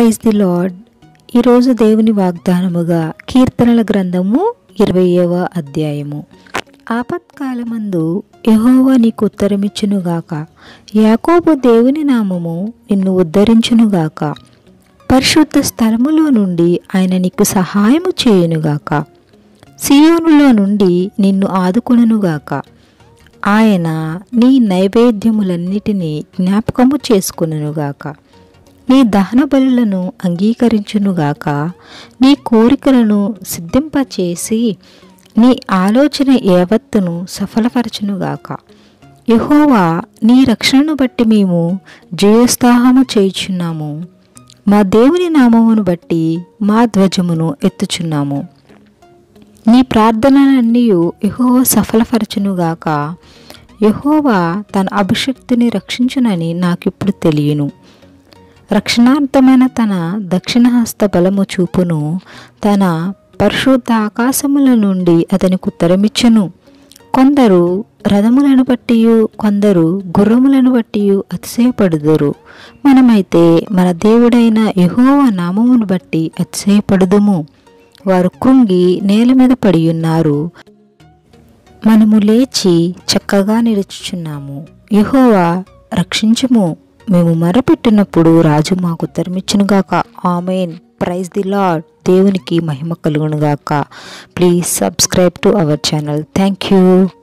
praise the lord ఈరోజు దేవుని వాగ్దానముగా కీర్తనల గ్రంథము ఇరవయవ అధ్యాయము ఆపత్కాలమందు యెహోవా నీకు ఉత్తరమిచ్చునుగాక యాకోబు దేవుని నామము నిన్ను ఉద్ధరించునుగాక పరిశుద్ధ స్థలములో నుండి ఆయన నీకు సహాయము చేయునుగాక సియోనులో నుండి నిన్ను ఆదుకొనుగాక ఆయన నీ నైవేద్యములన్నిటినీ జ్ఞాపకము చేసుకునుగాక నీ దహన బలులను అంగీకరించునుగాక నీ కోరికలను సిద్ధింపచేసి నీ ఆలోచన యావత్తును సఫలపరచునుగాక యెహోవా నీ రక్షణను బట్టి మేము జయోత్సాహము చేయుచున్నాము మా దేవుని నామమును బట్టి మా ధ్వజమును ఎత్తుచున్నాము నీ ప్రార్థనలన్నీ యెహోవా సఫలపరచునుగాక యెహోవా తన అభిషక్తిని రక్షించునని నాకిప్పుడు తెలియను రక్షణార్థమైన తన దక్షిణహస్త బలము చూపును తన పరిశుద్ధ ఆకాశముల నుండి అతనికి ఉత్తరమిచ్చును కొందరు రథములను బట్టి కొందరు గుర్రములను బట్టి అతిశయపడుదురు మనమైతే మన దేవుడైన యెహోవ నామమును బట్టి అతిశయపడుదుము వారు కృంగి నేల మీద పడి ఉన్నారు మనము లేచి చక్కగా నిలుచుచున్నాము యెహోవా రక్షించుము మేము మరపెట్టినప్పుడు రాజు మాకు ఉత్తరమిచ్చునుగాక ఆమెన్ ప్రైజ్ ది లార్డ్ దేవునికి మహిమ కలుగునుగాక please subscribe to our channel thank you